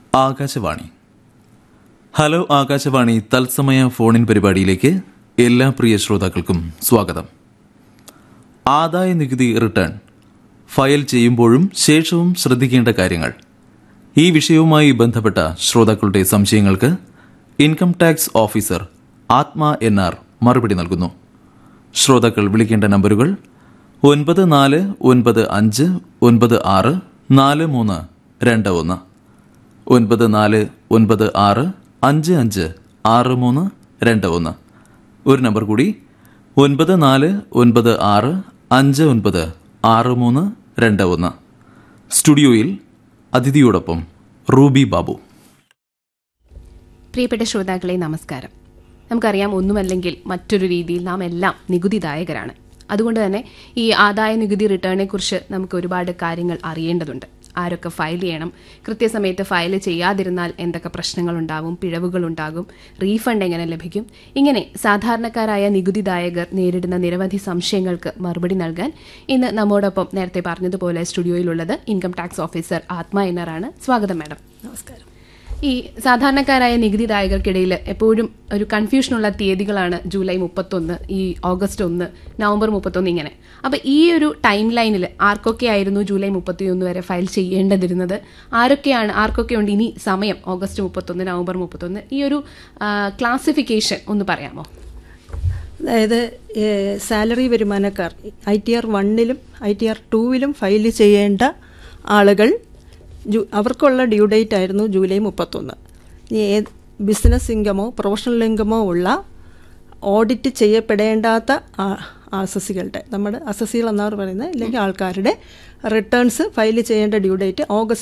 Akashvani hello Akashvani തത്സമയ ഫോണിൻ പരിപാടിയിലേക്ക് എല്ലാ പ്രിയ ശ്രോതാക്കൾക്കും സ്വാഗതം ആദായ നികുതി റിട്ടേൺ ഫയൽ ചെയ്യുമ്പോഴും ശേഷവും ശ്രദ്ധിക്കേണ്ട കാര്യങ്ങൾ ഈ വിഷയവുമായി ബന്ധപ്പെട്ട ശ്രോതാക്കളുടെ സംശയങ്ങൾക്ക് income tax officer Athma N R മറുപടി നൽകുന്നു ശ്രോതാക്കൾ വിളിക്കേണ്ട നമ്പറുകൾ ഒൻപത് നാല് ഒൻപത് അഞ്ച് ഒൻപത് ആറ് നാല് മൂന്ന് രണ്ട് ഒന്ന് ഒൻപത് നാല് ഒൻപത് ആറ് അഞ്ച് അഞ്ച് ആറ് മൂന്ന് രണ്ട് ഒന്ന് ഒരു നമ്പർ കൂടി ഒൻപത് നാല് ഒൻപത് ആറ് അഞ്ച് ഒൻപത് ആറ് മൂന്ന് രണ്ട് ഒന്ന് സ്റ്റുഡിയോയിൽ അതിഥിയോടൊപ്പം റൂബി ബാബു പ്രിയപ്പെട്ട ശ്രോതാക്കളെ നമസ്കാരം നമുക്കറിയാം ഒന്നുമല്ലെങ്കിൽ മറ്റൊരു രീതിയിൽ നാം എല്ലാം നികുതിദായകരാണ് അതുകൊണ്ട് തന്നെ ഈ ആദായ നികുതി റിട്ടേണിനെ കുറിച്ച് നമുക്ക് ഒരുപാട് കാര്യങ്ങൾ അറിയേണ്ടതുണ്ട് ആരൊക്കെ ഫയൽ ചെയ്യണം കൃത്യസമയത്ത് ഫയൽ ചെയ്യാതിരുന്നാൽ എന്തൊക്കെ പ്രശ്നങ്ങളുണ്ടാവും പിഴവുകളുണ്ടാകും റീഫണ്ട് എങ്ങനെ ലഭിക്കും ഇങ്ങനെ സാധാരണക്കാരായ നികുതിദായകർ നേരിടുന്ന നിരവധി സംശയങ്ങൾക്ക് മറുപടി നൽകാൻ ഇന്ന് നമ്മോടൊപ്പം നേരത്തെ പറഞ്ഞതുപോലെ സ്റ്റുഡിയോയിലുള്ളത് ഇൻകം ടാക്സ് ഓഫീസർ ആത്മ എന്നറാണ് സ്വാഗതം മാഡം നമസ്കാരം ഈ സാധാരണക്കാരായ നികുതിദായകർക്കിടയിൽ എപ്പോഴും ഒരു കൺഫ്യൂഷനുള്ള തീയതികളാണ് ജൂലൈ മുപ്പത്തൊന്ന് ഈ ഓഗസ്റ്റ് ഒന്ന് നവംബർ മുപ്പത്തൊന്ന് ഇങ്ങനെ അപ്പൊ ഈ ഒരു ടൈം ലൈനിൽ ആർക്കൊക്കെ ആയിരുന്നു ജൂലൈ മുപ്പത്തിയൊന്ന് വരെ ഫയൽ ചെയ്യേണ്ടതിരുന്നത് ആരൊക്കെയാണ് ആർക്കൊക്കെയുണ്ട് ഇനി സമയം ഓഗസ്റ്റ് മുപ്പത്തൊന്ന് നവംബർ മുപ്പത്തൊന്ന് ഈ ഒരു ക്ലാസിഫിക്കേഷൻ ഒന്ന് പറയാമോ അതായത് സാലറി വരുമാനക്കാർ ഐ ടി ആർ വണ്ണിലും ഐ ടി ആർ ടൂവിലും ഫയൽ ചെയ്യേണ്ട ആളുകൾ ജു അവർക്കുള്ള ഡ്യൂ ഡേറ്റ് ആയിരുന്നു ജൂലൈ മുപ്പത്തൊന്ന് ഇനി ഏത് ബിസിനസ് ഇൻകമോ പ്രൊഫഷണൽ ഇൻകമോ ഉള്ള ഓഡിറ്റ് ചെയ്യപ്പെടേണ്ടാത്ത അസസികളുടെ നമ്മുടെ അസസികൾ എന്നാണ് പറയുന്നത് ഇല്ലെങ്കിൽ ആൾക്കാരുടെ റിട്ടേൺസ് ഫയൽ ചെയ്യേണ്ട ഡ്യൂ ഡേറ്റ് ഓഗസ്റ്റ്